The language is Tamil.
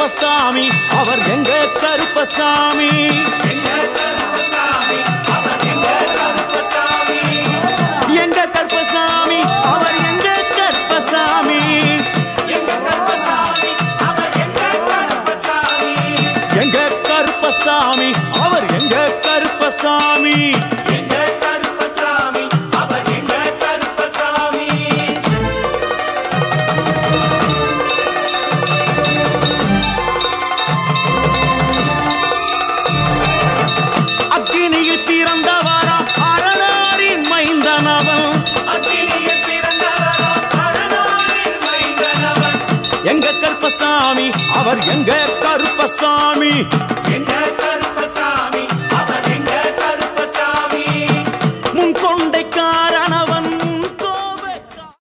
கருப்பசாமி அவர் எங்க கருப்பசாமி எங்க கருப்பசாமி அவர் எங்க கருப்பசாமி எங்க கருப்பசாமி அவர் எங்க கருப்பசாமி அக்கினியில் பிறந்தவரா அரணாரின் மைந்தனவன் எங்க கருப்பசாமி அவர் எங்க கருப்பசாமி முன்கொண்டைக்கார